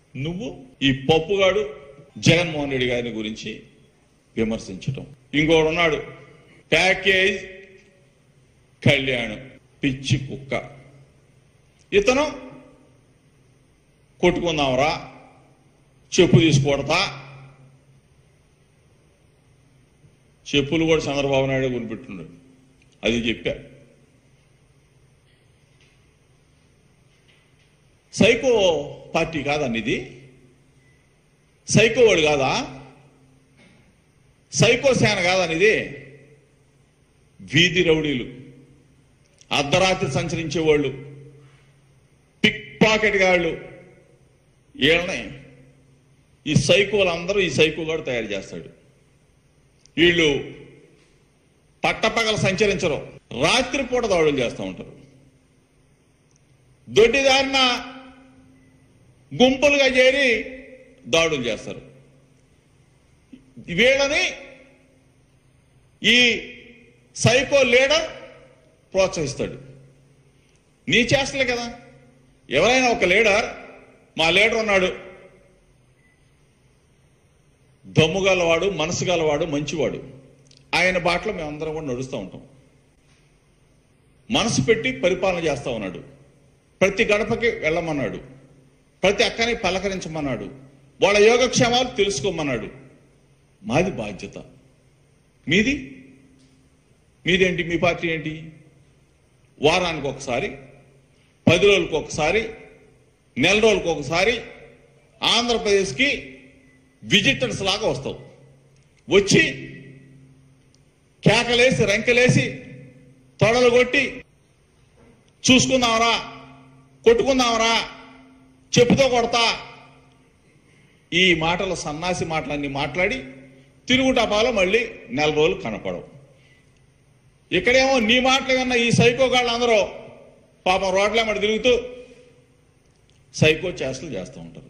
నువ్వు ఈ పప్పుగాడు జగన్మోహన్ రెడ్డి గారిని గురించి విమర్శించటం ఇంకోడు ఉన్నాడు ప్యాకేజ్ కళ్యాణం పిచ్చి కుక్క ఇతను కొట్టుకుందాంరా చెప్పు తీసుకోడతా చెప్పులు కూడా చంద్రబాబు నాయుడు కొనిపెట్టున్నాడు అది చెప్పా సైకో పార్టీ కాదండి ఇది సైకో వాడు కాదా సైకో సేన కాదని ఇది వీధి రౌడీలు అర్ధరాత్రి సంచరించే వాళ్ళు పిక్ పాకెట్ గాళ్ళు వీళ్ళని ఈ సైకోలు అందరూ ఈ సైకో గాడు తయారు చేస్తాడు వీళ్ళు పట్టపగల సంచరించరు రాత్రిపూట దాడులు చేస్తూ ఉంటారు దొడ్డిదారిన గుంపులుగా చేరి దాడులు చేస్తారు వీళ్ళని ఈ సైకో లీడర్ ప్రోత్సహిస్తాడు నీ చేస్తలే కదా ఎవరైనా ఒక లీడర్ మా లీడర్ ఉన్నాడు దమ్ము గలవాడు మనసు గలవాడు మంచివాడు ఆయన బాటలో మేమందరం కూడా నడుస్తూ ఉంటాం మనసు పెట్టి పరిపాలన చేస్తా ఉన్నాడు ప్రతి గడపకి వెళ్ళమన్నాడు ప్రతి అక్కని పలకరించమన్నాడు వాళ్ళ యోగక్షేమాలు తెలుసుకోమన్నాడు మాది బాధ్యత మీది మీదేంటి మీ పార్టీ ఏంటి వారానికి ఒకసారి పది రోజులకు ఒకసారి నెల రోజులకు ఒకసారి ఆంధ్రప్రదేశ్కి విజిటర్స్ లాగా వస్తావు వచ్చి కేకలేసి రెంకలేసి తొడలు కొట్టి చూసుకుందామరా కొట్టుకుందామరా చెప్పుతో కొడతా ఈ మాటలు సన్నాసి మాటలన్నీ మాట్లాడి తిరుగుటపాలో మళ్ళీ నెల రోజులు కనపడవు ఇక్కడేమో నీ మాటలు విన్న ఈ సైకో అందరూ పాపం రోడ్ల మడి తిరుగుతూ సైకో చేష్టలు చేస్తూ ఉంటారు